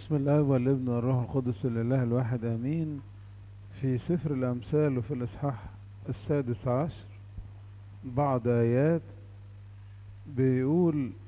بسم الله والابن والروح القدس لله الواحد امين في سفر الامثال وفي الاصحاح السادس عشر بعض ايات بيقول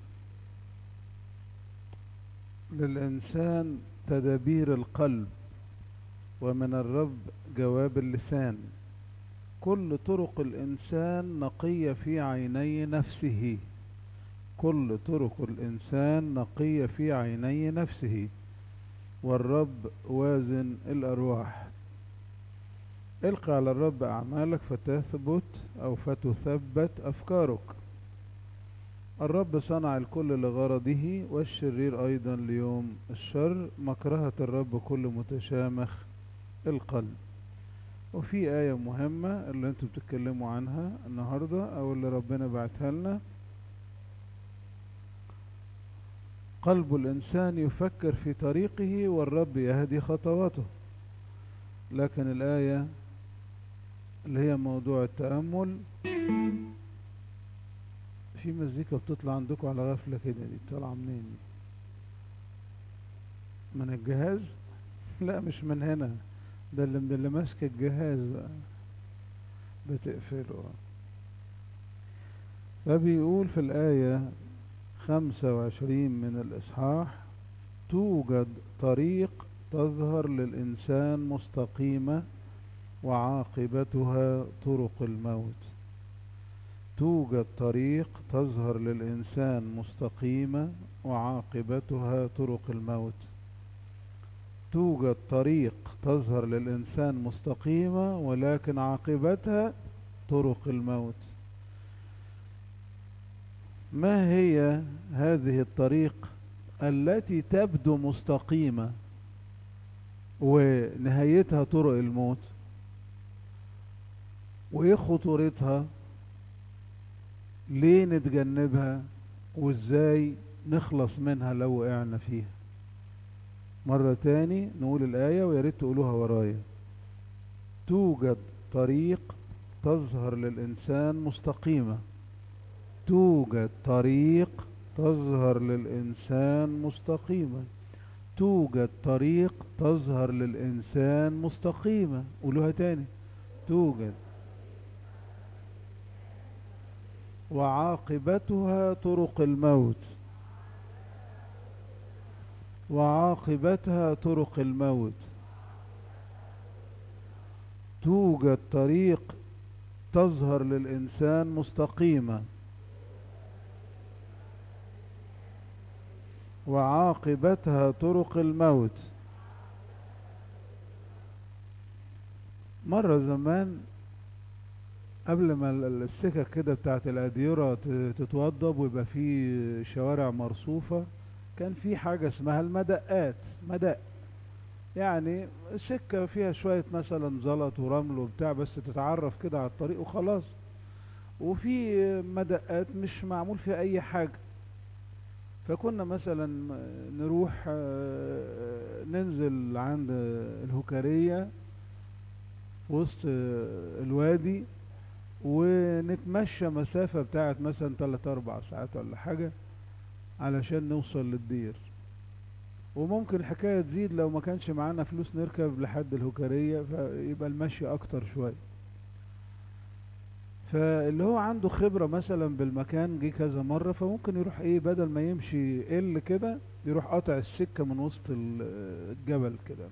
للانسان تدابير القلب ومن الرب جواب اللسان كل طرق الانسان نقية في عيني نفسه كل طرق الانسان نقية في عيني نفسه والرب وازن الارواح القى على الرب اعمالك فتثبت او فتثبت افكارك الرب صنع الكل لغرضه والشرير ايضا ليوم الشر مكرهة الرب كل متشامخ القلب وفي آية مهمة اللي انتوا بتتكلموا عنها النهاردة او اللي ربنا بعتها لنا قلب الإنسان يفكر في طريقه والرب يهدي خطواته لكن الآية اللي هي موضوع التأمل في مزيكا بتطلع عندكم على غفلة كده دي طالعة منين دي من الجهاز لا مش من هنا ده اللي من اللي ماسك الجهاز بقى بتقفله فبيقول في الآية خمسة وعشرين من الإصحاح توجد طريق تظهر للإنسان مستقيمة وعاقبتها طرق الموت توجد طريق تظهر للإنسان مستقيمة وعاقبتها طرق الموت توجد طريق تظهر للإنسان مستقيمة ولكن عاقبتها طرق الموت ما هي هذه الطريق التي تبدو مستقيمة ونهايتها طرق الموت وايه خطورتها ليه نتجنبها وازاي نخلص منها لو وقعنا فيها مرة تاني نقول الآية وياريت تقولوها ورايا توجد طريق تظهر للإنسان مستقيمة توجد طريق تظهر للإنسان مستقيمة توجد طريق تظهر للإنسان مستقيمة قولوها تاني توجد وعاقبتها طرق الموت وعاقبتها طرق الموت توجد طريق تظهر للإنسان مستقيمة وعاقبتها طرق الموت مرة زمان قبل ما السكك كده بتاعت الأديرة تتوضب ويبقى في شوارع مرصوفة كان في حاجة اسمها المدقات مدق يعني سكة فيها شوية مثلا زلط ورمل وبتاع بس تتعرف كده على الطريق وخلاص وفي مدقات مش معمول فيها أي حاجة فكنا مثلا نروح ننزل عند الهكرية في وسط الوادي ونتمشى مسافة بتاعت مثلا 3 4 ساعات ولا حاجة علشان نوصل للدير وممكن الحكاية تزيد لو ما كانش معانا فلوس نركب لحد الهكرية فيبقى المشي اكتر شوية فاللي هو عنده خبرة مثلا بالمكان جه كذا مرة فممكن يروح ايه بدل ما يمشي ال كده يروح قاطع السكة من وسط الجبل كده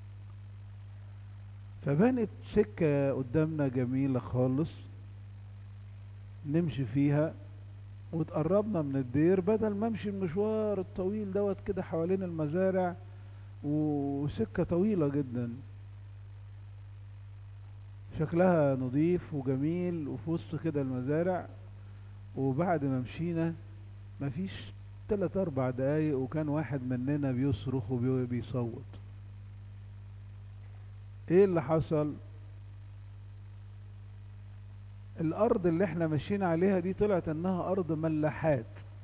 فبانت سكة قدامنا جميلة خالص نمشي فيها وتقربنا من الدير بدل ما امشي المشوار الطويل دوت كده حوالين المزارع وسكة طويلة جدا شكلها نظيف وجميل وفي وسط كده المزارع وبعد ما مشينا مفيش تلات اربع دقايق وكان واحد مننا بيصرخ وبيصوت ايه اللي حصل الارض اللي احنا ماشيين عليها دي طلعت انها ارض ملاحات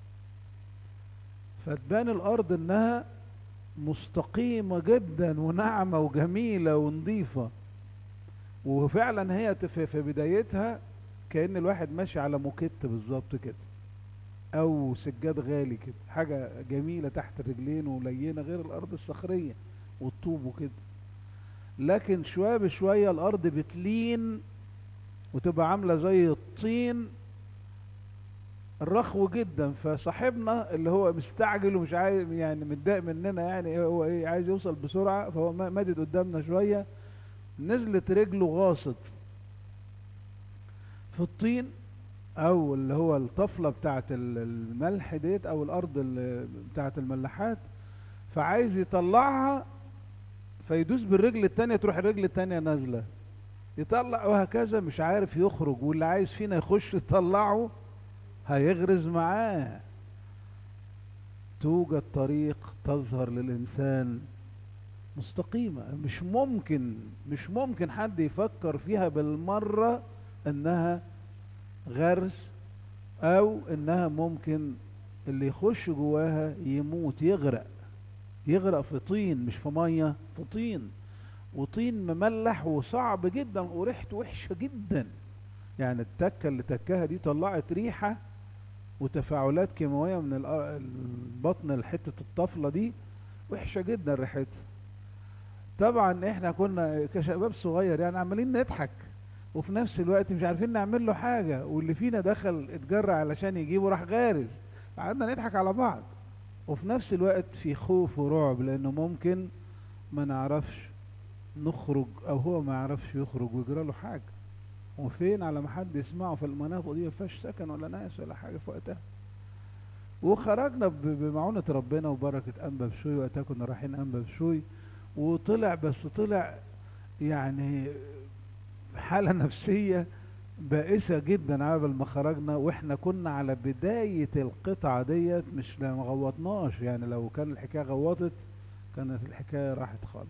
فتبان الارض انها مستقيمة جدا وناعمة وجميلة ونظيفة وفعلا هي في بدايتها كأن الواحد ماشي على موكيت بالظبط كده او سجاد غالي كده حاجة جميلة تحت الرجلين ولينة غير الارض الصخرية والطوب وكده لكن شوية بشوية الارض بتلين وتبقى عاملة زي الطين الرخو جدا فصاحبنا اللي هو مستعجل ومش عايز يعني متضايق مننا يعني هو ايه عايز يوصل بسرعة فهو مادد قدامنا شوية نزلت رجله غاصت في الطين او اللي هو الطفلة بتاعت الملح ديت او الارض بتاعت الملاحات فعايز يطلعها فيدوس بالرجل التانية تروح الرجل التانية نازلة يطلع وهكذا مش عارف يخرج واللي عايز فينا يخش يطلعه هيغرز معاه توجد طريق تظهر للإنسان مستقيمة مش ممكن مش ممكن حد يفكر فيها بالمرة انها غرس او انها ممكن اللي يخش جواها يموت يغرق يغرق في طين مش في مية في طين وطين مملح وصعب جدا وريحته وحشة جدا يعني التكة اللي تكها دي طلعت ريحة وتفاعلات كيماوية من البطن لحتة الطفلة دي وحشة جدا ريحتها طبعا احنا كنا كشباب صغير يعني عمالين نضحك وفي نفس الوقت مش عارفين نعمل له حاجة واللي فينا دخل اتجرى علشان يجيبه راح غارز قعدنا نضحك على بعض وفي نفس الوقت في خوف ورعب لانه ممكن ما نعرفش نخرج او هو ما يعرفش يخرج ويجرى له حاجة وفين على ما حد يسمعه في المناطق دي مفيهاش سكن ولا ناس ولا حاجة في وقتها وخرجنا بمعونة ربنا وبركة أنبا بشوي وقتها كنا رايحين أنبا بشوي وطلع بس طلع يعني حالة نفسية بائسة جدا قبل ما خرجنا واحنا كنا على بداية القطعة ديت مش ما غوطناش يعني لو كان الحكاية غوطت كانت الحكاية راحت خالص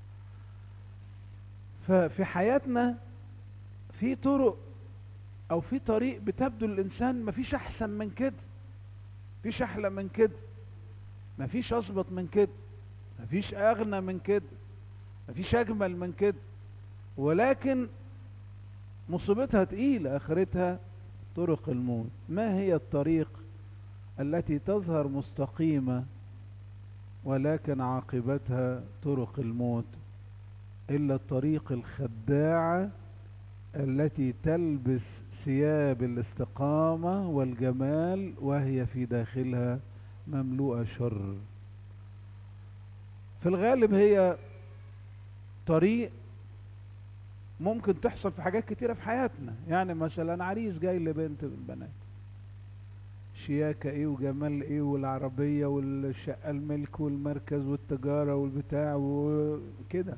ففي حياتنا في طرق او في طريق بتبدو الانسان مفيش احسن من كده مفيش احلى من كده مفيش اظبط من كده مفيش اغنى من كده مفيش اجمل من كده ولكن مصيبتها تقيلة اخرتها طرق الموت ما هي الطريق التي تظهر مستقيمة ولكن عاقبتها طرق الموت الا الطريق الخداعة التي تلبس ثياب الاستقامة والجمال وهي في داخلها مملوءة شر في الغالب هي طريق ممكن تحصل في حاجات كتيرة في حياتنا يعني مثلا عريس جاي لبنت من البنات شياكة ايه وجمال ايه والعربية والشقة الملك والمركز والتجارة والبتاع وكده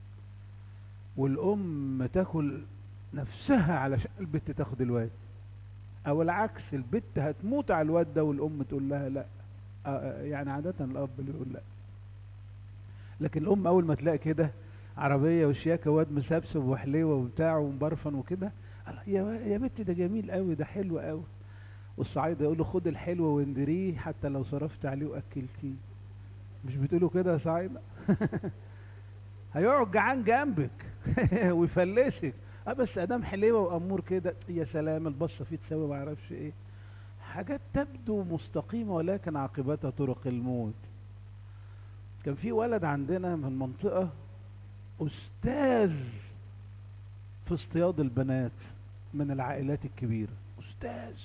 والام تاكل نفسها علشان البت تاخد الواد او العكس البت هتموت على الواد ده والام تقول لها لا يعني عادة الاب اللي يقول لا لكن الام اول ما تلاقي كده عربية وشياكة واد مسبسب وحليوة وبتاع ومبرفن وكده يا يا بنت ده جميل قوي ده حلو قوي والصعايدة يقول له خد الحلو واندريه حتى لو صرفت عليه واكلتيه مش بتقولوا كده يا صعايدة هيقعد جعان جنبك ويفلسك اه بس ادام حليوه وامور كده يا سلام البصه فيه تساوي ما اعرفش ايه حاجات تبدو مستقيمه ولكن عاقبتها طرق الموت كان في ولد عندنا من منطقه استاذ في اصطياد البنات من العائلات الكبيره استاذ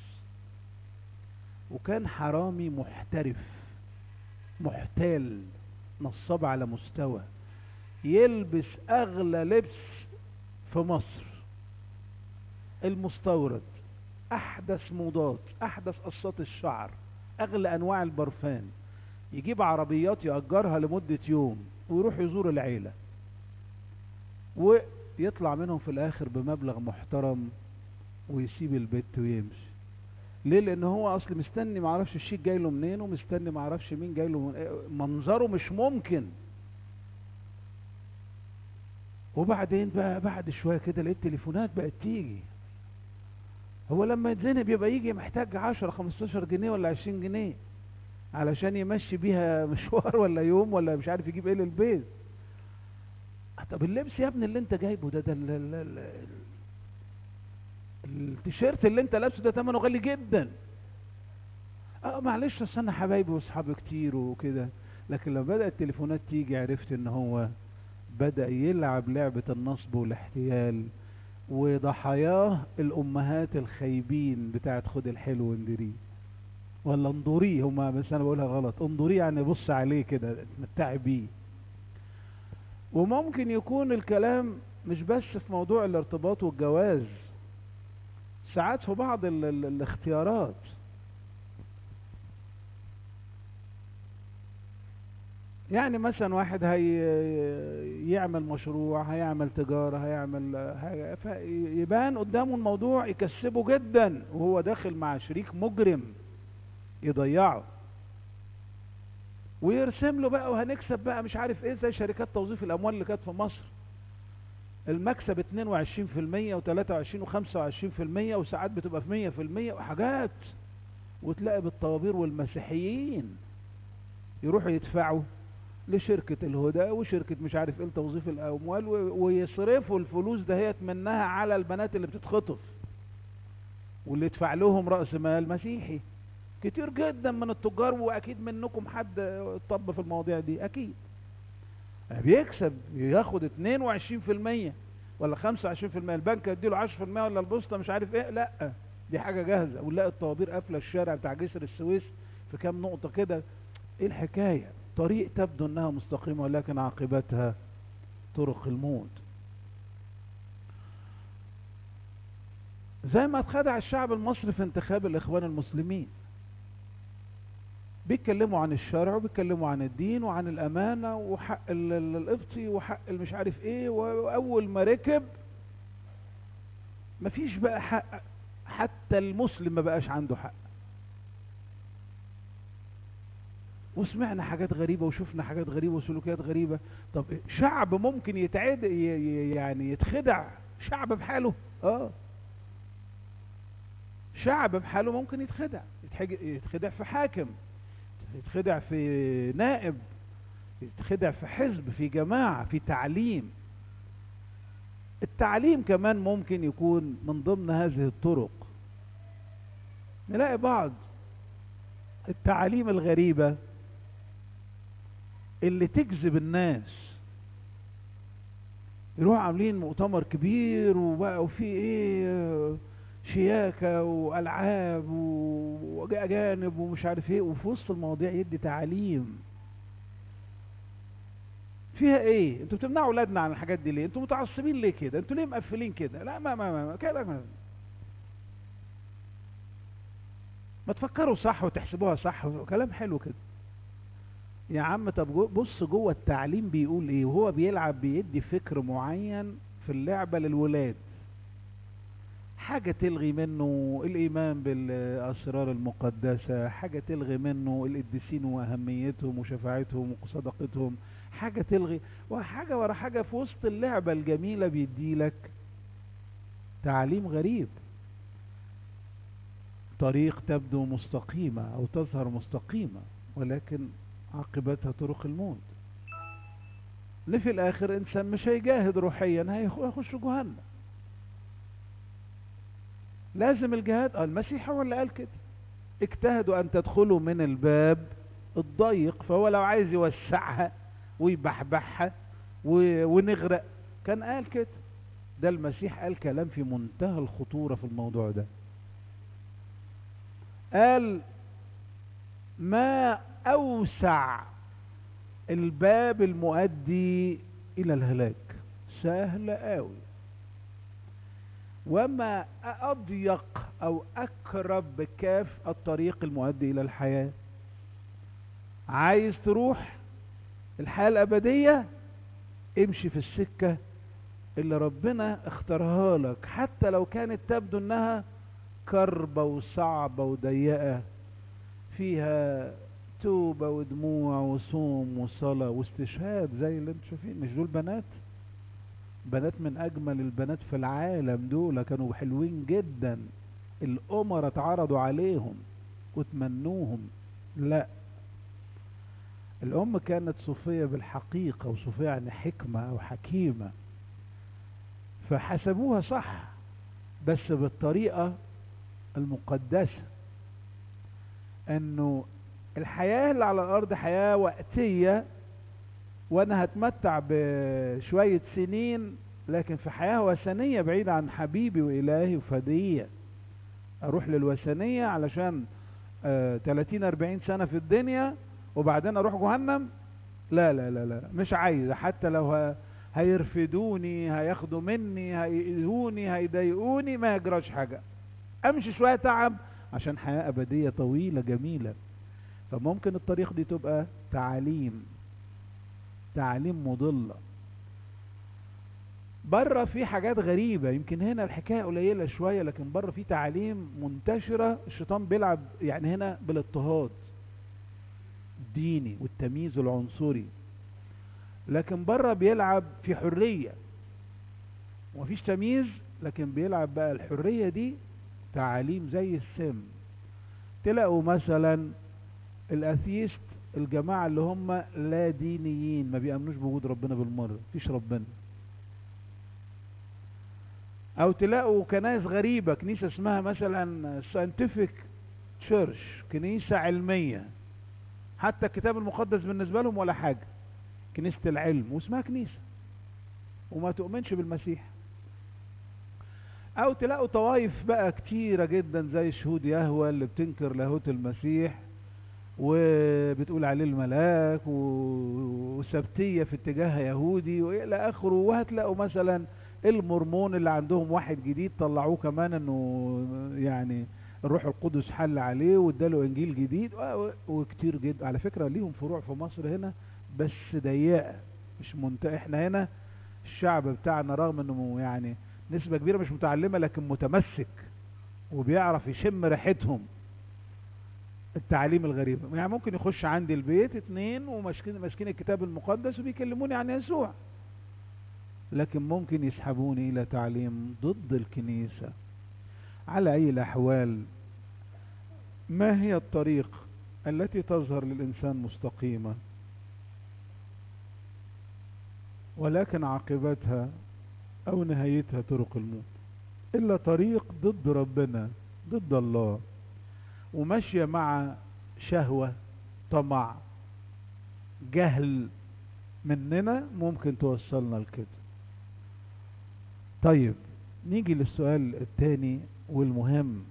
وكان حرامي محترف محتال نصاب على مستوى يلبس اغلى لبس في مصر المستورد احدث موضات احدث قصات الشعر اغلى انواع البرفان يجيب عربيات يأجرها لمدة يوم ويروح يزور العيلة ويطلع منهم في الاخر بمبلغ محترم ويسيب البيت ويمشي ليه لان هو اصل مستني معرفش الشيك جاي له منين ومستني معرفش مين جاي له من منظره مش ممكن وبعدين بقى بعد شوية كده لقيت تليفونات بقت تيجي هو لما يتزنق بيبقى يجي محتاج 10 15 جنيه ولا 20 جنيه علشان يمشي بيها مشوار ولا يوم ولا مش عارف يجيب ايه للبيت طب اللبس يا ابني اللي انت جايبه ده ده ال ال ال التيشيرت اللي انت لابسه ده ثمنه غالي جدا اه معلش اصل انا حبايبي واصحابي كتير وكده لكن لما بدأت التليفونات تيجي عرفت ان هو بدأ يلعب لعبة النصب والاحتيال وضحاياه الامهات الخايبين بتاعت خد الحلو واندريه ولا انظريه هما بس انا بقولها غلط انظريه يعني بص عليه كده اتمتعي بيه وممكن يكون الكلام مش بس في موضوع الارتباط والجواز ساعات في بعض ال ال الاختيارات يعني مثلا واحد هي يعمل مشروع هيعمل تجارة هيعمل حاجة فيبان قدامه الموضوع يكسبه جدا وهو داخل مع شريك مجرم يضيعه ويرسم له بقى وهنكسب بقى مش عارف ايه زي شركات توظيف الاموال اللي كانت في مصر المكسب 22% و23 و25% وساعات بتبقى في 100% وحاجات وتلاقي بالطوابير والمسيحيين يروحوا يدفعوا لشركة الهدى وشركة مش عارف ايه لتوظيف الاموال ويصرفوا الفلوس دهيت منها على البنات اللي بتتخطف واللي يدفع لهم رأس مال مسيحي كتير جدا من التجار واكيد منكم حد طب في المواضيع دي اكيد بيكسب ياخد 22% ولا 25% البنك يديله 10% ولا البوسطه مش عارف ايه لا دي حاجه جاهزه ونلاقي الطوابير قافله الشارع بتاع جسر السويس في كام نقطه كده ايه الحكايه طريق تبدو انها مستقيمه ولكن عاقبتها طرق الموت زي ما اتخدع الشعب المصري في انتخاب الاخوان المسلمين بيتكلموا عن الشرع وبيتكلموا عن الدين وعن الامانه وحق القبطي وحق المش عارف ايه واول ما ركب مفيش بقى حق حتى المسلم ما بقاش عنده حق وسمعنا حاجات غريبة وشفنا حاجات غريبة وسلوكيات غريبة طب شعب ممكن يتعد يعني يتخدع شعب بحاله اه شعب بحاله ممكن يتخدع يتخدع في حاكم يتخدع في نائب يتخدع في حزب في جماعة في تعليم التعليم كمان ممكن يكون من ضمن هذه الطرق نلاقي بعض التعاليم الغريبة اللي تجذب الناس يروحوا عاملين مؤتمر كبير وبقى وفي ايه شياكة والعاب واجانب ومش عارف ايه وفي وسط المواضيع يدي تعاليم فيها ايه انتوا بتمنعوا اولادنا عن الحاجات دي ليه انتوا متعصبين ليه كده انتوا ليه مقفلين كده لا ما ما ما كده ما, ما تفكروا صح وتحسبوها صح كلام حلو كده يا عم طب بص جوه التعليم بيقول ايه وهو بيلعب بيدي فكر معين في اللعبة للولاد حاجة تلغي منه الإيمان بالأسرار المقدسة حاجة تلغي منه القديسين وأهميتهم وشفاعتهم وصدقتهم حاجة تلغي وحاجة ورا حاجة في وسط اللعبة الجميلة بيديلك تعليم غريب طريق تبدو مستقيمة أو تظهر مستقيمة ولكن عاقبتها طرق الموت اللي في الآخر إنسان مش هيجاهد روحيا هيخش جهنم لازم الجهاد اه المسيح هو اللي قال كده اجتهدوا ان تدخلوا من الباب الضيق فهو لو عايز يوسعها ويبحبحها ونغرق كان قال كده ده المسيح قال كلام في منتهى الخطورة في الموضوع ده قال ما اوسع الباب المؤدي الى الهلاك سهل قوي وما أضيق أو أقرب بكاف الطريق المؤدي إلى الحياة عايز تروح الحياة الأبدية امشي في السكة اللي ربنا اختارها لك حتى لو كانت تبدو انها كربة وصعبة وضيقة فيها توبة ودموع وصوم وصلاة واستشهاد زي اللي انتم شايفين مش دول بنات بنات من اجمل البنات في العالم دول كانوا حلوين جدا الامراء اتعرضوا عليهم وتمنوهم لا الام كانت صوفية بالحقيقة وصوفية يعني حكمة او حكيمة فحسبوها صح بس بالطريقة المقدسة انه الحياة اللي على الارض حياة وقتية وانا هتمتع بشوية سنين لكن في حياة وثنية بعيدة عن حبيبي والهي وفدية اروح للوثنية علشان آه 30 40 سنة في الدنيا وبعدين اروح جهنم لا لا لا لا مش عايز حتى لو ه... هيرفدوني هياخدوا مني هيأذوني هيضايقوني ما يجراش حاجة امشي شوية تعب عشان حياة ابدية طويلة جميلة فممكن الطريق دي تبقى تعاليم تعاليم مضلة بره في حاجات غريبة يمكن هنا الحكاية قليلة شوية لكن بره في تعاليم منتشرة الشيطان بيلعب يعني هنا بالاضطهاد الديني والتمييز العنصري لكن بره بيلعب في حرية ومفيش تمييز لكن بيلعب بقى الحرية دي تعاليم زي السم تلاقوا مثلا الاثيست الجماعة اللي هم لا دينيين ما بيأمنوش بوجود ربنا بالمرة مفيش ربنا او تلاقوا كنائس غريبة كنيسة اسمها مثلا ساينتفك تشيرش كنيسة علمية حتى الكتاب المقدس بالنسبة لهم ولا حاجة كنيسة العلم واسمها كنيسة وما تؤمنش بالمسيح او تلاقوا طوائف بقى كتيرة جدا زي شهود يهوى اللي بتنكر لاهوت المسيح وبتقول عليه الملاك وسبتية في اتجاه يهودي والى اخره وهتلاقوا مثلا المرمون اللي عندهم واحد جديد طلعوه كمان انه يعني الروح القدس حل عليه واداله انجيل جديد وكتير جدا على فكرة ليهم فروع في مصر هنا بس ضيقة مش منتهى احنا هنا الشعب بتاعنا رغم انه يعني نسبة كبيرة مش متعلمة لكن متمسك وبيعرف يشم ريحتهم التعليم الغريبة يعني ممكن يخش عندي البيت اتنين وماسكين ماسكين الكتاب المقدس وبيكلموني عن يسوع لكن ممكن يسحبوني الى تعليم ضد الكنيسة على اي الاحوال ما هي الطريق التي تظهر للانسان مستقيمة ولكن عاقبتها او نهايتها طرق الموت الا طريق ضد ربنا ضد الله وماشية مع شهوة طمع جهل مننا ممكن توصلنا لكده طيب نيجي للسؤال الثاني والمهم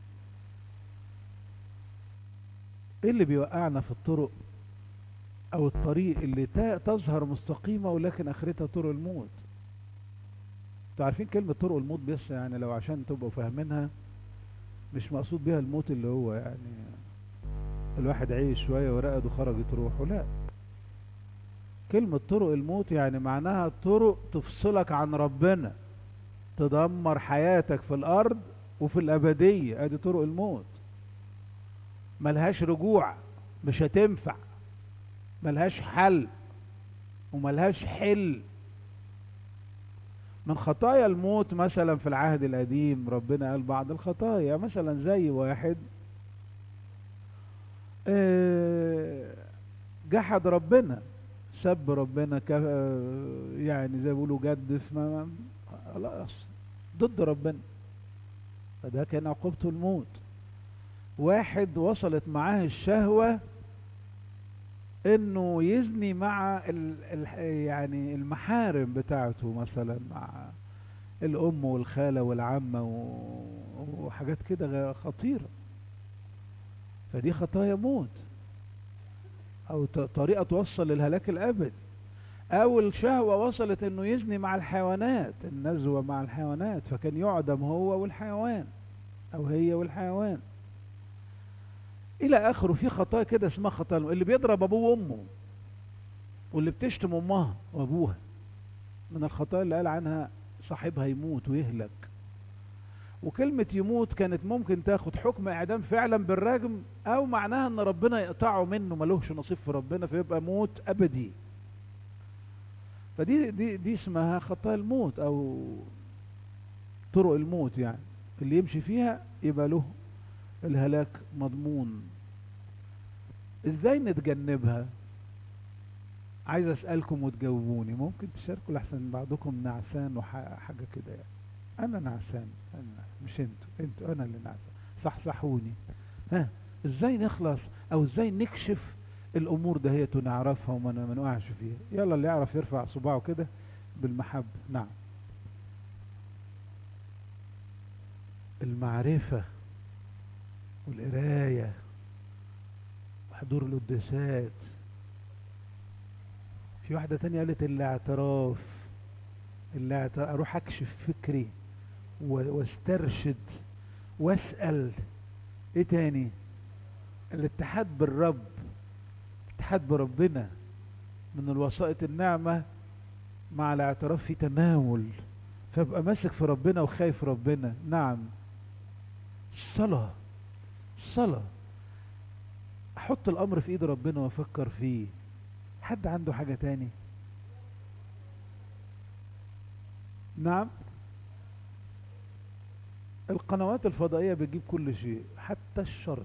ايه اللي بيوقعنا في الطرق او الطريق اللي تظهر مستقيمة ولكن اخرتها طرق الموت انتوا عارفين كلمة طرق الموت بس يعني لو عشان تبقوا فاهمينها مش مقصود بيها الموت اللي هو يعني الواحد عيش شوية ورقد وخرجت روحه لا كلمة طرق الموت يعني معناها طرق تفصلك عن ربنا تدمر حياتك في الارض وفي الابدية ادي طرق الموت ملهاش رجوع مش هتنفع ملهاش حل وملهاش حل من خطايا الموت مثلا في العهد القديم ربنا قال بعض الخطايا مثلا زي واحد جحد ربنا سب ربنا يعني زي بيقولوا جدف ما خلاص ضد ربنا فده كان عقوبته الموت واحد وصلت معاه الشهوة انه يزني مع ال ال يعني المحارم بتاعته مثلا مع الام والخالة والعمة وحاجات كده خطيرة فدي خطايا موت او طريقة توصل للهلاك الابدي او الشهوة وصلت انه يزني مع الحيوانات النزوة مع الحيوانات فكان يعدم هو والحيوان او هي والحيوان الى اخره في خطايا كده اسمها خطايا اللي بيضرب ابوه وامه واللي بتشتم امها وابوها من الخطايا اللي قال عنها صاحبها يموت ويهلك وكلمة يموت كانت ممكن تاخد حكم اعدام فعلا بالرجم او معناها ان ربنا يقطعه منه ملوش نصيب في ربنا فيبقى موت ابدي فدي دي دي اسمها خطايا الموت او طرق الموت يعني اللي يمشي فيها يبقى له الهلاك مضمون ازاي نتجنبها عايز اسألكم وتجاوبوني ممكن تشاركوا لحسن بعضكم نعسان وحاجة كده يعني انا نعسان أنا مش انتوا انتوا انا اللي نعسان صحصحوني ها ازاي نخلص او ازاي نكشف الامور دهيت ونعرفها وما ما نقعش فيها يلا اللي يعرف يرفع صباعه كده بالمحبة نعم المعرفة والقراية وحضور القداسات في واحدة تانية قالت الاعتراف الاعتراف اروح اكشف فكري و- واسترشد واسأل ايه تاني الاتحاد بالرب الاتحاد بربنا من الوسائط النعمة مع الاعتراف في تناول فابقى ماسك في ربنا وخايف ربنا نعم الصلاة الصلاة احط الامر في ايد ربنا وافكر فيه حد عنده حاجة تاني نعم القنوات الفضائية بتجيب كل شيء حتى الشر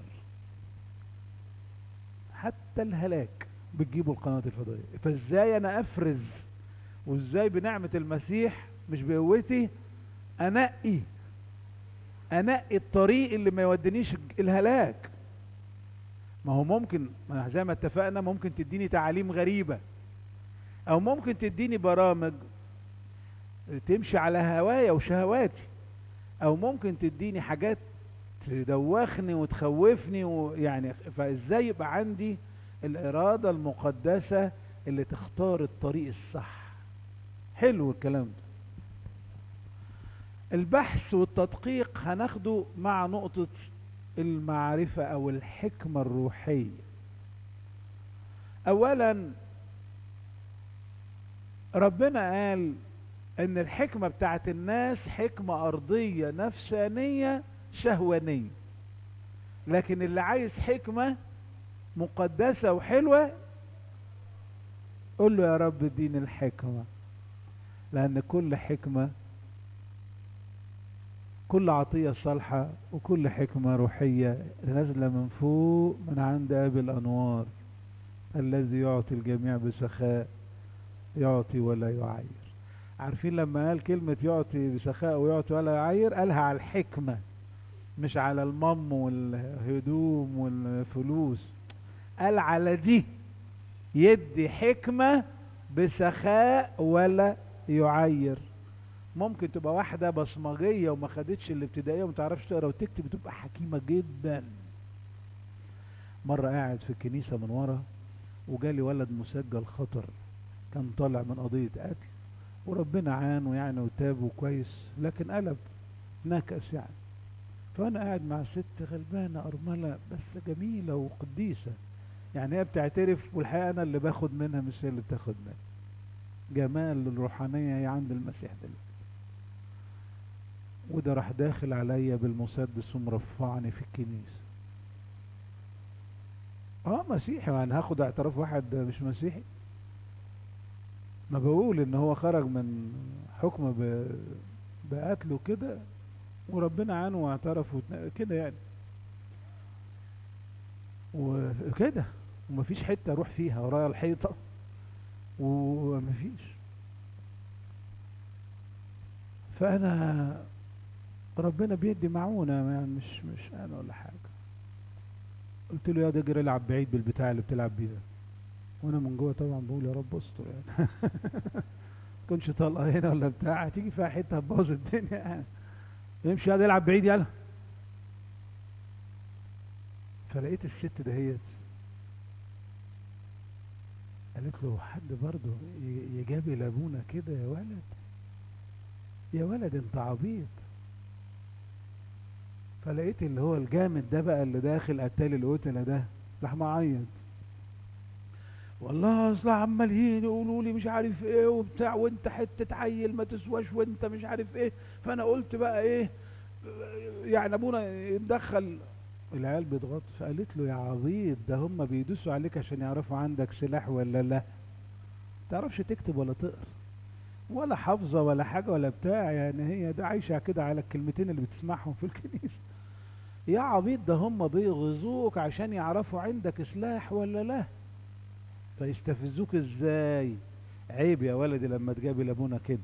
حتى الهلاك بتجيبوا القنوات الفضائية فازاي انا افرز وازاي بنعمة المسيح مش بقوتي انقي انقي الطريق اللي ما يودينيش الهلاك ما هو ممكن ما زي ما اتفقنا ممكن تديني تعاليم غريبة او ممكن تديني برامج تمشي على هوايا وشهواتي او ممكن تديني حاجات تدوخني وتخوفني ويعني فازاي يبقى عندي الارادة المقدسة اللي تختار الطريق الصح حلو الكلام ده البحث والتدقيق هناخده مع نقطة المعرفة او الحكمة الروحية اولا ربنا قال ان الحكمة بتاعت الناس حكمة ارضية نفسانية شهوانية لكن اللي عايز حكمة مقدسة وحلوة قول له يا رب اديني الحكمة لان كل حكمة كل عطية صالحة وكل حكمة روحية نازلة من فوق من عند أبي الأنوار الذي يعطي الجميع بسخاء يعطي ولا يعير عارفين لما قال كلمة يعطي بسخاء ويعطي ولا يعير قالها على الحكمة مش على المم والهدوم والفلوس قال على دي يدي حكمة بسخاء ولا يعير ممكن تبقى واحدة بصمجية وما خدتش الابتدائية وما تعرفش تقرا وتكتب تبقى حكيمة جدا مرة قاعد في الكنيسة من ورا وجالي ولد مسجل خطر كان طالع من قضية قتل وربنا عانه يعني وتاب وكويس لكن قلب نكس يعني فانا قاعد مع ست غلبانة ارملة بس جميلة وقديسة يعني هي بتعترف والحقيقة انا اللي باخد منها مش هي اللي بتاخد منها جمال الروحانية هي عند المسيح دلوقتي وده راح داخل عليا بالمسدس ومرفعني في الكنيسة اه مسيحي يعني هاخد اعتراف واحد مش مسيحي ما بقول ان هو خرج من حكم ب... بقتله كده وربنا عانه واعترف وتنا- كده يعني وكده ومفيش حتة اروح فيها ورايا الحيطة ومفيش فانا ربنا بيدي معونة يعني مش مش انا ولا حاجة قلت له يا ده جري العب بعيد بالبتاع اللي بتلعب بيه ده وانا من جوه طبعا بقول يا رب استر يعني كنش طلقه هنا ولا بتاع هتيجي فيها حته هتبوظ الدنيا يعني يمشي يا ده يلعب بعيد يلا فلقيت الست دهيت قالت له حد برضه ي- يجابي لابونا كده يا ولد يا ولد انت عبيط فلقيت اللي هو الجامد ده بقى اللي داخل قتال القتله ده راح معيط والله اصل عمالين يقولوا لي مش عارف ايه وبتاع وانت حته عيل ما تسواش وانت مش عارف ايه فانا قلت بقى ايه يعني ابونا يتدخل العيال بيضغط فقالت له يا عبيط ده هم بيدوسوا عليك عشان يعرفوا عندك سلاح ولا لا تعرفش تكتب ولا تقرا ولا حافظه ولا حاجه ولا بتاع يعني هي ده عايشه كده على الكلمتين اللي بتسمعهم في الكنيسه يا عبيط ده هم بيغزوك عشان يعرفوا عندك سلاح ولا لا فيستفزوك ازاي عيب يا ولدي لما تجابي لابونا كده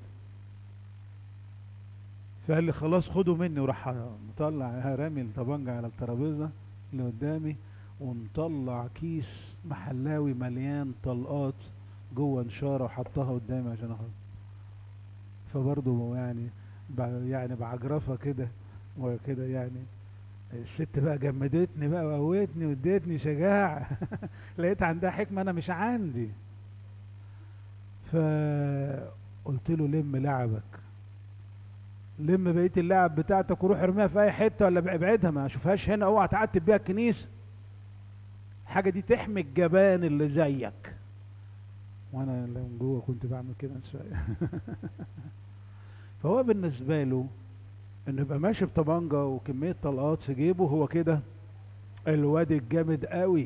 فقال لي خلاص خدوا مني وراح مطلع رامي الطبنجة على الترابيزة اللي قدامي ومطلع كيس محلاوي مليان طلقات جوه نشاره وحطها قدامي عشان اخد فبرضه يعني ب- يعني بعجرفه كده وكده يعني الست بقى جمدتني بقى وقوتني واديتني شجاعة لقيت عندها حكمة انا مش عندي فقلت له لم لعبك لم بقية اللعب بتاعتك وروح ارميها في اي حتة ولا ابعدها ما اشوفهاش هنا اوعى تعتب بيها الكنيسة الحاجة دي تحمي الجبان اللي زيك وانا اللي من جوه كنت بعمل كده من شوية فهو بالنسبة له انه يبقى ماشي بطبنجة وكمية طلقات في جيبه هو كده الواد الجامد قوي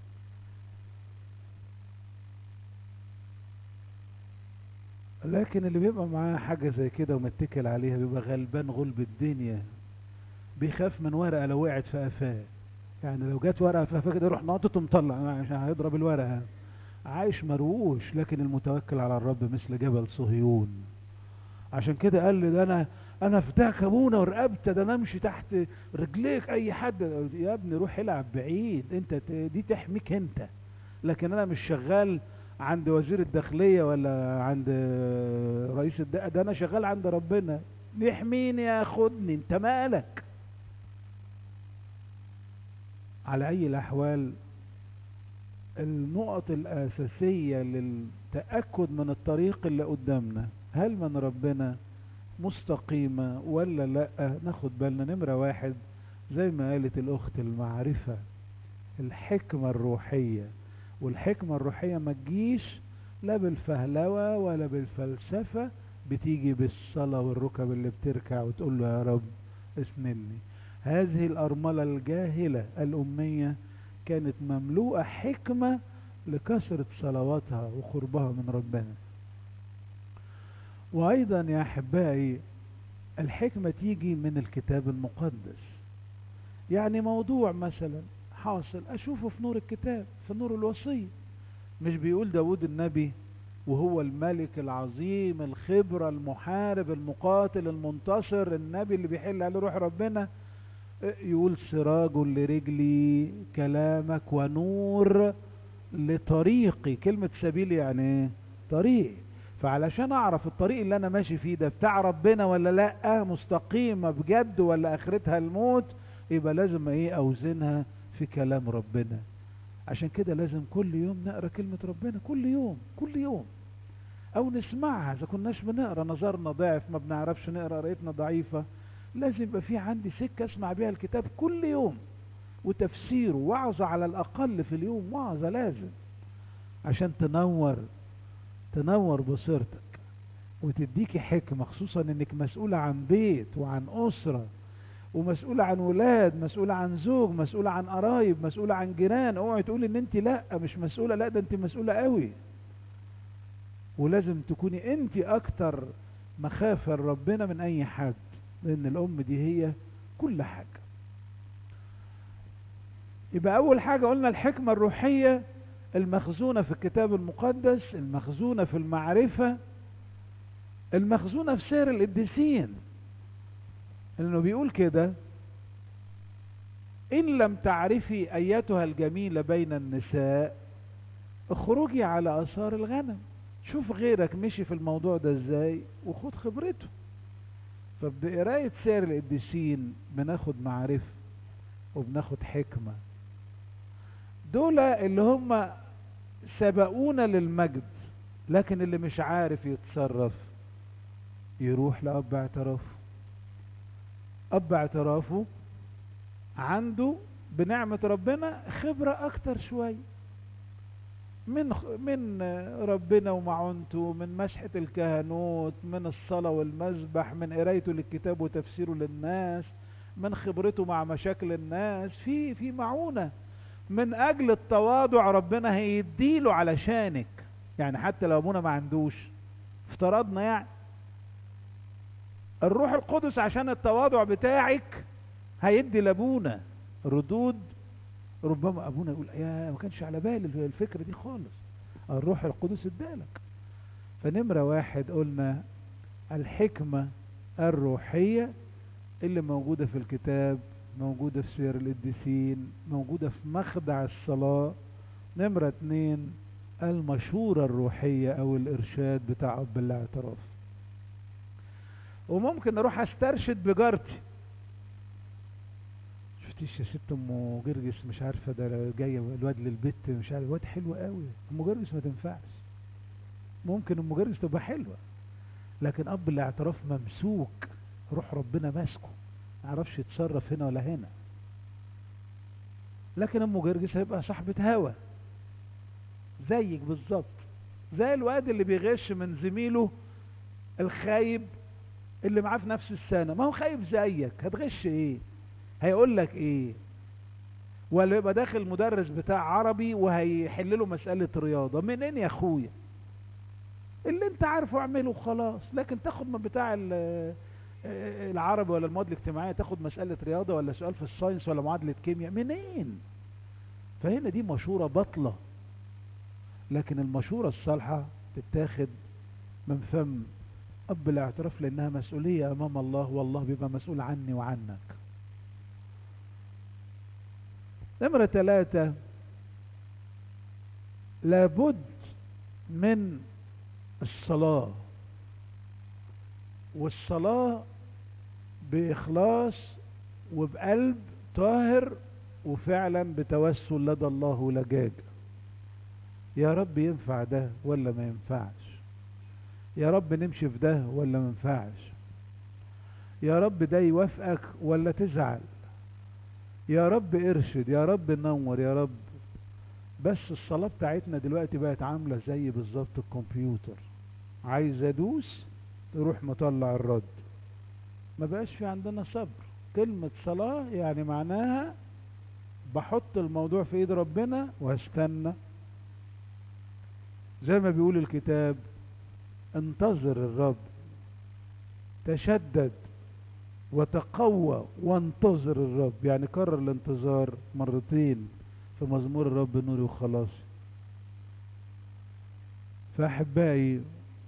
لكن اللي بيبقى معاه حاجة زي كده ومتكل عليها بيبقى غلبان غلب الدنيا بيخاف من ورقة لو وقعت في قفاه يعني لو جت ورقة في قفاه كده يروح ناطط ومطلع عشان هيضرب الورقة عايش مروش لكن المتوكل على الرب مثل جبل صهيون عشان كده قال لي ده انا انا فداك ابونا ورقبت ده انا امشي تحت رجليك اي حد قلت يا ابني روح العب بعيد انت ت- دي تحميك انت لكن انا مش شغال عند وزير الداخلية ولا عند رئيس الد... ده انا شغال عند ربنا يحميني ياخدني انت مالك على اي الاحوال النقط الاساسية للتأكد من الطريق اللي قدامنا هل من ربنا مستقيمة ولا لا ناخد بالنا نمرة واحد زي ما قالت الأخت المعرفة الحكمة الروحية والحكمة الروحية ما تجيش لا بالفهلوة ولا بالفلسفة بتيجي بالصلاة والركب اللي بتركع وتقول له يا رب اسندني هذه الأرملة الجاهلة الأمية كانت مملوءة حكمة لكثرة صلواتها وقربها من ربنا وأيضا يا أحبائي الحكمة تيجي من الكتاب المقدس يعني موضوع مثلا حاصل أشوفه في نور الكتاب في نور الوصية مش بيقول داود النبي وهو الملك العظيم الخبرة المحارب المقاتل المنتصر النبي اللي بيحل عليه روح ربنا يقول سراج لرجلي كلامك ونور لطريقي كلمة سبيل يعني ايه طريق فعلشان اعرف الطريق اللي انا ماشي فيه ده بتاع ربنا ولا لا مستقيمة بجد ولا اخرتها الموت يبقى لازم ايه اوزنها في كلام ربنا عشان كده لازم كل يوم نقرا كلمة ربنا كل يوم كل يوم او نسمعها اذا كناش بنقرا نظرنا ضعف ما بنعرفش نقرا قرايتنا ضعيفة لازم يبقى في عندي سكة اسمع بيها الكتاب كل يوم وتفسيره وعظة على الاقل في اليوم وعظة لازم عشان تنور تنور بصيرتك وتديكي حكمة خصوصا انك مسؤولة عن بيت وعن اسرة ومسؤولة عن ولاد مسؤولة عن زوج مسؤولة عن قرايب مسؤولة عن جيران اوعي تقولي ان انت لا مش مسؤولة لا ده انت مسؤولة قوي ولازم تكوني انت اكتر مخافة لربنا من اي حد لان الام دي هي كل حاجة يبقى اول حاجة قلنا الحكمة الروحية المخزونة في الكتاب المقدس المخزونة في المعرفة المخزونة في سير القديسين لأنه بيقول كده إن لم تعرفي أيتها الجميلة بين النساء اخرجي على آثار الغنم شوف غيرك مشي في الموضوع ده ازاي وخد خبرته فبقراية سير القديسين بناخد معرفة وبناخد حكمة دول اللي هم سبقونا للمجد لكن اللي مش عارف يتصرف يروح لأب اعترافه أب اعترافه عنده بنعمة ربنا خبرة أكتر شوية من من ربنا ومعونته من مسحة الكهنوت من الصلاة والمسبح من قرايته للكتاب وتفسيره للناس من خبرته مع مشاكل الناس في في معونة من أجل التواضع ربنا هيديله علشانك يعني حتى لو أبونا ما عندوش افترضنا يعني الروح القدس عشان التواضع بتاعك هيدي لابونا ردود ربما ابونا يقول يا ما كانش على بالي الفكره دي خالص الروح القدس ادالك فنمره واحد قلنا الحكمه الروحيه اللي موجوده في الكتاب موجودة في سير القديسين موجودة في مخدع الصلاة نمرة اتنين المشورة الروحية او الارشاد بتاع اب الاعتراف وممكن اروح استرشد بجارتي شفتيش يا ست ام جرجس مش عارفه ده جايه الواد للبيت مش عارف الواد حلو قوي ام جرجس ما تنفعش ممكن ام جرجس تبقى حلوه لكن اب الاعتراف ممسوك روح ربنا ماسكه ما يعرفش يتصرف هنا ولا هنا لكن ام جرجس هيبقى صاحبة هوا زيك بالظبط زي الواد اللي بيغش من زميله الخايب اللي معاه في نفس السنة ما هو خايب زيك هتغش ايه هيقول لك ايه ولا يبقى داخل مدرس بتاع عربي وهيحل له مسألة رياضة منين يا اخويا اللي انت عارفه اعمله خلاص لكن تاخد من بتاع العربي ولا المواد الاجتماعية تاخد مسألة رياضة ولا سؤال في الساينس ولا معادلة كيمياء منين فهنا دي مشورة بطلة لكن المشورة الصالحة تتاخد من فم أب الاعتراف لأنها مسؤولية أمام الله والله بيبقى مسؤول عني وعنك نمرة ثلاثة لابد من الصلاة والصلاة بإخلاص وبقلب طاهر وفعلا بتوسل لدى الله لجاج يا رب ينفع ده ولا ما ينفعش يا رب نمشي في ده ولا ما ينفعش يا رب ده يوافقك ولا تزعل يا رب ارشد يا رب نور يا رب بس الصلاة بتاعتنا دلوقتي بقت عاملة زي بالظبط الكمبيوتر عايز ادوس تروح مطلع الرد ما بقاش في عندنا صبر كلمة صلاة يعني معناها بحط الموضوع في ايد ربنا وهستنى زي ما بيقول الكتاب انتظر الرب تشدد وتقوى وانتظر الرب يعني كرر الانتظار مرتين في مزمور الرب نوري وخلاصي فأحبائي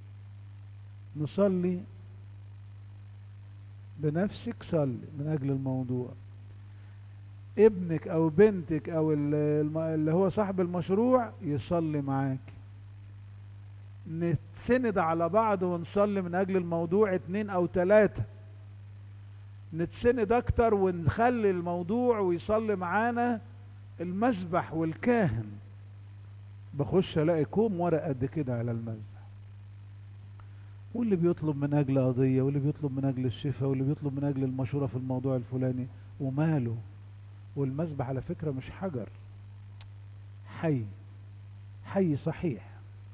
نصلي بنفسك صلي من أجل الموضوع ابنك أو بنتك أو اللي هو صاحب المشروع يصلي معاك نتسند على بعض ونصلي من أجل الموضوع اتنين أو تلاتة نتسند أكتر ونخلي الموضوع ويصلي معانا المسبح والكاهن بخش الاقي كوم ورق قد كده على المسبح واللي بيطلب من اجل قضية واللي بيطلب من اجل الشفاء واللي بيطلب من اجل المشورة في الموضوع الفلاني وماله والمسبح على فكرة مش حجر حي حي صحيح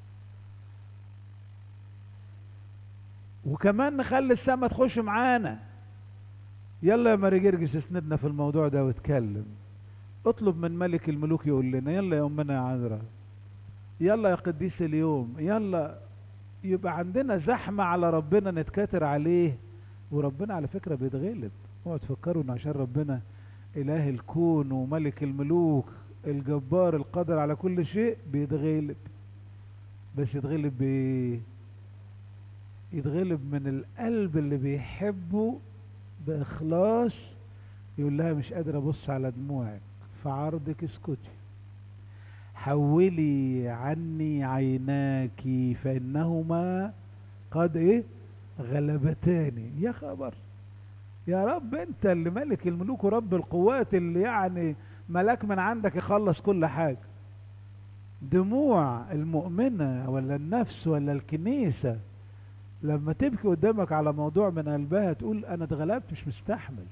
وكمان نخلي السما تخش معانا يلا يا ماري جرجس اسندنا في الموضوع ده واتكلم اطلب من ملك الملوك يقول لنا يلا يا امنا يا عذراء يلا يا قديس اليوم يلا يبقى عندنا زحمة على ربنا نتكاتر عليه وربنا على فكرة بيتغلب اوعوا تفكروا ان عشان ربنا اله الكون وملك الملوك الجبار القادر على كل شيء بيتغلب بس يتغلب بايه يتغلب من القلب اللي بيحبه باخلاص يقول لها مش قادر ابص على دموعك في عرضك اسكتي حولي عني عيناك فانهما قد ايه غلبتاني يا خبر يا رب انت اللي ملك الملوك ورب القوات اللي يعني ملاك من عندك يخلص كل حاجة دموع المؤمنة ولا النفس ولا الكنيسة لما تبكي قدامك على موضوع من قلبها تقول انا اتغلبت مش مستحمل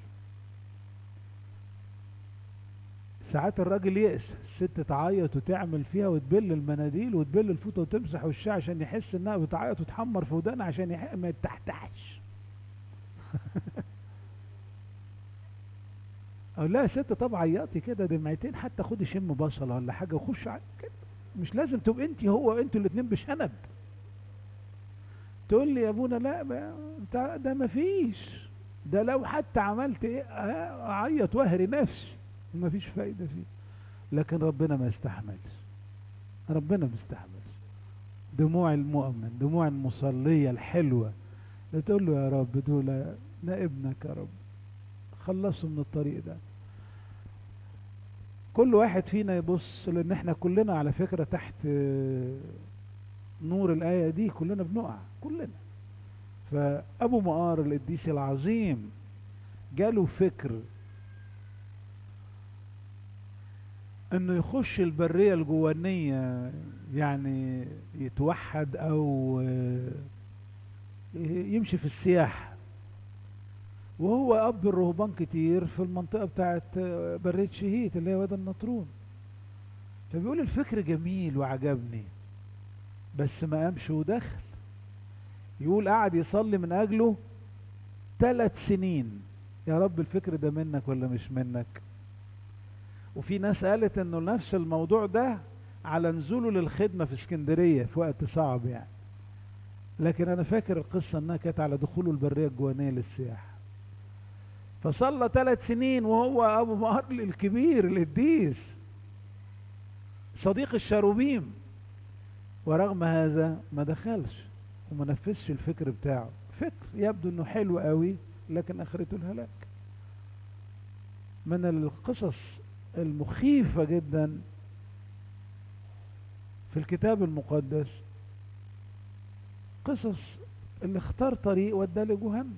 ساعات الراجل يأس الست تعيط وتعمل فيها وتبل المناديل وتبل الفوطه وتمسح وشها عشان يحس انها بتعيط وتحمر في ودانها عشان يحق ما يتحتحش اقول لها يا ست طب عيطي كده دمعتين حتى خدي شم بصله ولا حاجه وخش كده مش لازم تبقى انت هو انتوا الاثنين بشنب تقول لي يا ابونا لا ده, ده مفيش ده لو حتى عملت ايه اعيط واهري نفسي ما فيش فايدة فيه لكن ربنا ما يستحملش ربنا ما يستحملش دموع المؤمن دموع المصلية الحلوة تقول له يا رب دول ده ابنك يا رب خلصه من الطريق ده كل واحد فينا يبص لان احنا كلنا على فكرة تحت نور الآية دي كلنا بنقع كلنا فأبو مقار القديس العظيم جاله فكر انه يخش البرية الجوانية يعني يتوحد او يمشي في السياحة وهو اب الرهبان كتير في المنطقة بتاعت برية شهيت اللي هي وادي النطرون فبيقول الفكر جميل وعجبني بس ما قامش ودخل يقول قعد يصلي من اجله ثلاث سنين يا رب الفكر ده منك ولا مش منك وفي ناس قالت انه نفس الموضوع ده على نزوله للخدمة في اسكندرية في وقت صعب يعني لكن انا فاكر القصة انها كانت على دخوله البرية الجوانية للسياحة فصلى ثلاث سنين وهو ابو مهر الكبير القديس صديق الشاروبيم ورغم هذا ما دخلش وما نفذش الفكر بتاعه فكر يبدو انه حلو قوي لكن اخرته الهلاك من القصص المخيفة جدا في الكتاب المقدس قصص اللي اختار طريق وداه لجهنم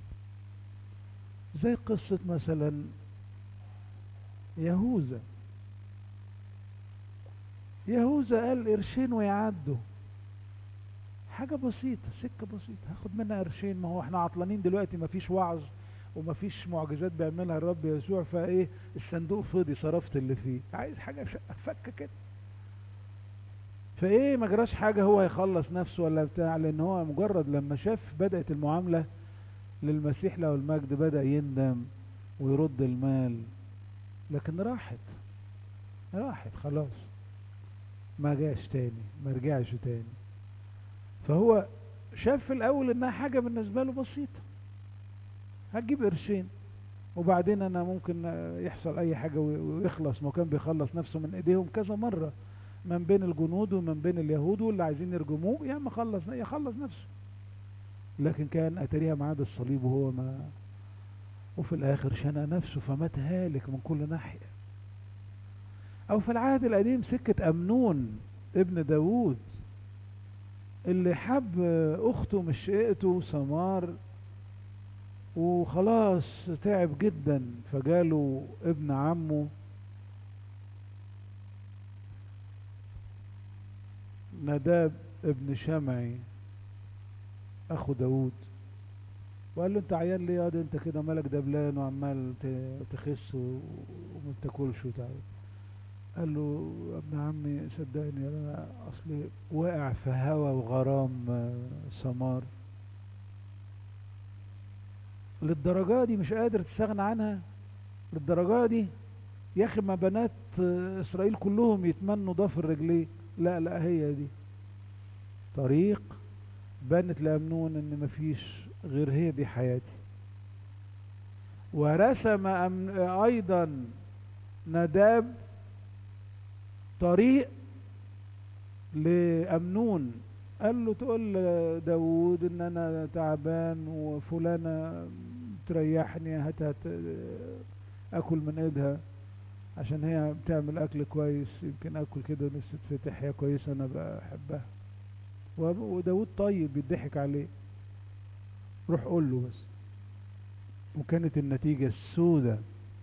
زي قصة مثلا يهوذا يهوذا قال قرشين ويعدوا حاجة بسيطة سكة بسيطة هاخد منها قرشين ما هو احنا عطلانين دلوقتي ما فيش وعظ وما فيش معجزات بيعملها الرب يسوع فايه الصندوق فضي صرفت اللي فيه عايز حاجة فكة كده فايه ما جراش حاجة هو هيخلص نفسه ولا بتاع لان هو مجرد لما شاف بدأت المعاملة للمسيح له المجد بدأ يندم ويرد المال لكن راحت راحت خلاص ما جاش تاني ما رجعش تاني فهو شاف في الاول انها حاجة بالنسبة له بسيطة هتجيب قرشين وبعدين انا ممكن يحصل اي حاجة ويخلص ما كان بيخلص نفسه من ايديهم كذا مرة من بين الجنود ومن بين اليهود واللي عايزين يرجموه يا اما خلص يخلص نفسه لكن كان اتريها معاه الصليب وهو ما وفي الاخر شنق نفسه فمات هالك من كل ناحية او في العهد القديم سكة امنون ابن داوود اللي حب اخته مش شقته سمار وخلاص تعب جدا فجاله ابن عمه نداب ابن شمعي اخو داود وقال له انت عيان ليه يا انت كده مالك دبلان وعمال تخس وما بتاكلش وتعب قال له يا ابن عمي صدقني انا اصلي واقع في هوى وغرام سمار للدرجة دي مش قادر تستغنى عنها للدرجة دي يا اخي ما بنات اسرائيل كلهم يتمنوا ضفر رجليه لا لا هي دي طريق بنت لأمنون ان مفيش غير هي دي حياتي ورسم ايضا نداب طريق لأمنون قال له تقول داود ان انا تعبان وفلانة تريحني هات هات اكل من ايدها عشان هي بتعمل اكل كويس يمكن اكل كده نفسي تفتح هي كويسة انا بحبها وداود طيب بيضحك عليه روح قول له بس وكانت النتيجة السودة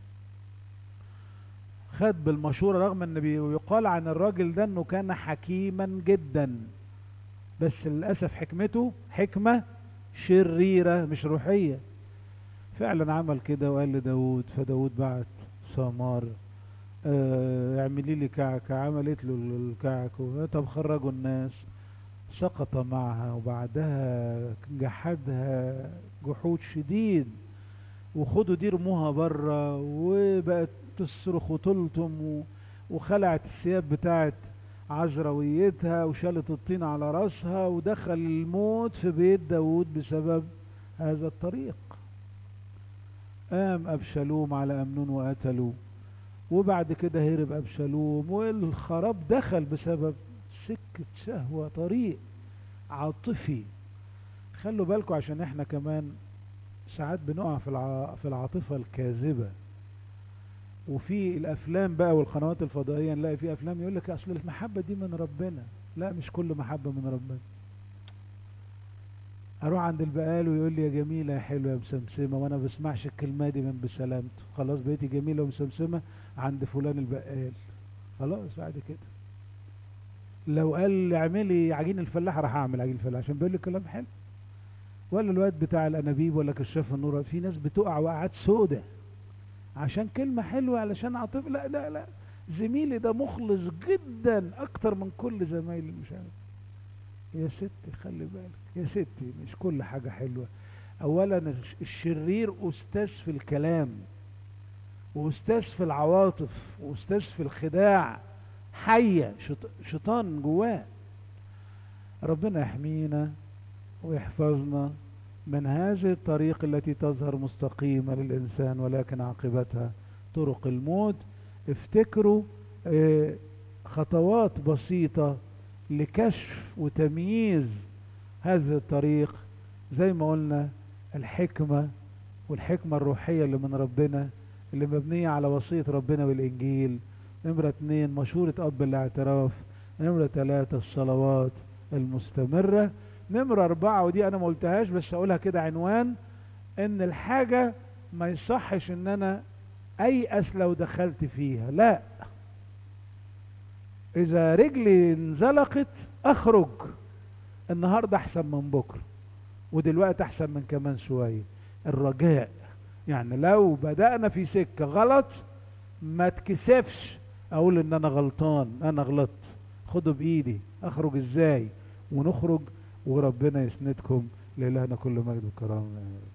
خد بالمشورة رغم ان بيقال عن الراجل ده انه كان حكيما جدا بس للأسف حكمته حكمة شريرة مش روحية فعلا عمل كده وقال لداود فداود بعت سمار اه اعملي لي كعكة عملت له الكعك طب خرجوا الناس سقط معها وبعدها جحدها جحود شديد وخدوا دي رموها بره وبقت تصرخ وتلطم وخلعت الثياب بتاعت عذرويتها وشالت الطين على راسها ودخل الموت في بيت داود بسبب هذا الطريق قام أبشالوم على أمنون وقتلوه وبعد كده هرب أبشالوم والخراب دخل بسبب سكة شهوة طريق عاطفي خلوا بالكم عشان احنا كمان ساعات بنقع في في العاطفة الكاذبة وفي الافلام بقى والقنوات الفضائيه نلاقي في افلام يقول لك اصل المحبه دي من ربنا لا مش كل محبه من ربنا اروح عند البقال ويقول لي يا جميله يا حلوه يا مسمسمه وانا بسمعش الكلمه دي من بسلامته خلاص بقيتي جميله ومسمسمه عند فلان البقال خلاص بعد كده لو قال لي اعملي عجين الفلاح راح اعمل عجين الفلاح عشان بيقول لي كلام حلو ولا الواد بتاع الانابيب ولا كشاف النور في ناس بتقع وقعات سودة عشان كلمة حلوة علشان عاطفة لا لا لا زميلي ده مخلص جدا اكتر من كل زمايلي مش عارف يا ستي خلي بالك يا ستي مش كل حاجة حلوة اولا الشرير استاذ في الكلام واستاذ في العواطف واستاذ في الخداع حية شيطان جواه ربنا يحمينا ويحفظنا من هذه الطريق التي تظهر مستقيمة للإنسان ولكن عاقبتها طرق الموت افتكروا خطوات بسيطة لكشف وتمييز هذه الطريق زي ما قلنا الحكمة والحكمة الروحية اللي من ربنا اللي مبنية على وصية ربنا بالإنجيل نمرة اتنين مشورة أب الاعتراف نمرة تلاتة الصلوات المستمرة نمرة أربعة ودي أنا ما قلتهاش بس أقولها كده عنوان إن الحاجة ما يصحش إن أنا أيأس لو دخلت فيها لا إذا رجلي انزلقت أخرج النهاردة أحسن من بكرة ودلوقتي أحسن من كمان شوية الرجاء يعني لو بدأنا في سكة غلط ما تكسفش أقول إن أنا غلطان أنا غلطت خدوا بإيدي أخرج إزاي ونخرج وربنا يسندكم لإلهنا كل مجد وكرامه